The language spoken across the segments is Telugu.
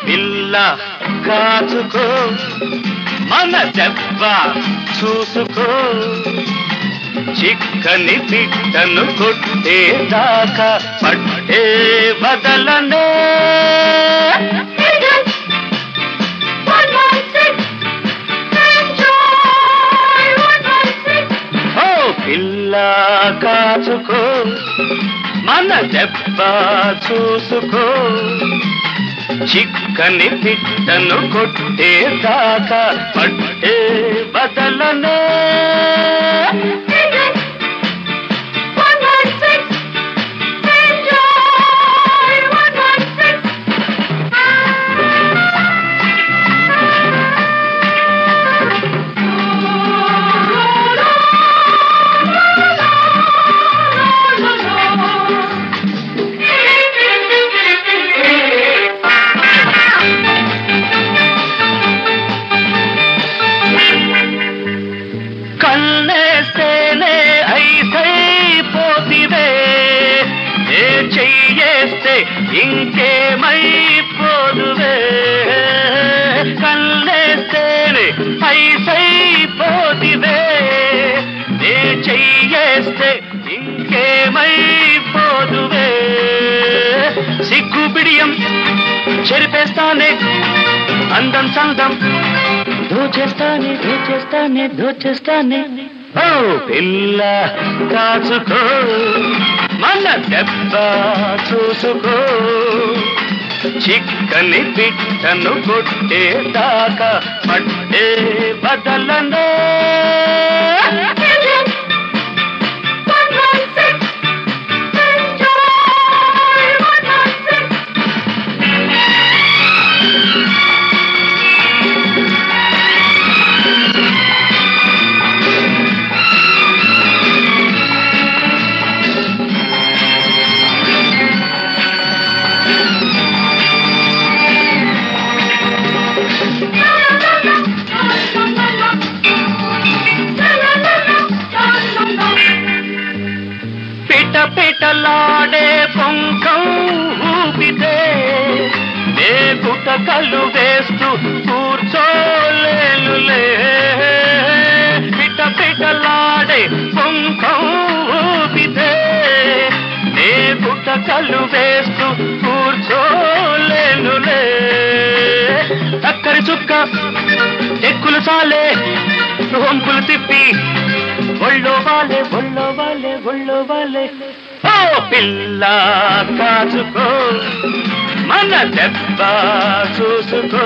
పిల్ల కాచుకో మన దెబ్బ చూసుకో చిక్కని పిట్టను కొట్టేదాకా పట్టే బదలనే ఓ పిల్ల కాచుకో మన దెబ్బ చూసుకో చిక్కని పిట్టను కొట్టేదాకా పట్టే బదలనే కన్నేస్తేనే ఐసైపోతివే ఏ చెయ్యేస్తే ఇంకేమైపోదువే కన్నేస్తేనే ఐసైపోతివే ఏ చెయ్యేస్తే ఇంకేమైపోదువే సిగ్గు బిడియం చెరిపేస్తానే అందం సందం దోచేస్తానే దోచేస్తానే దోచేస్తానే ఓ పిల్ల కాచుకో మన దెబ్బ చూసుకో చిక్కని పిట్టను కొట్టేదాకా పట్టే బదలనే పిట పిటలాడే పొంకం ఊపితే నే గుటకలు వేస్తూ కూర్చోలేనులే పిట పిటలాడే పొంకం ఊపితే నే గుటకలు వేస్తూ కూర్చోలేనులే చక్కరి చుక్క ఎక్కులు సాలే వంపులు తిప్పి ఒళ్ళో వాలే ఒళ్ళో వాలే ఒళ్ళో వాలే ఓ పిల్ల కాచుకో మన దెబ్బ చూసుకో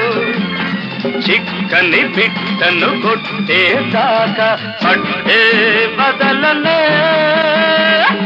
చిక్కని పిట్టను కొట్టేదాకా పట్టే బదలనే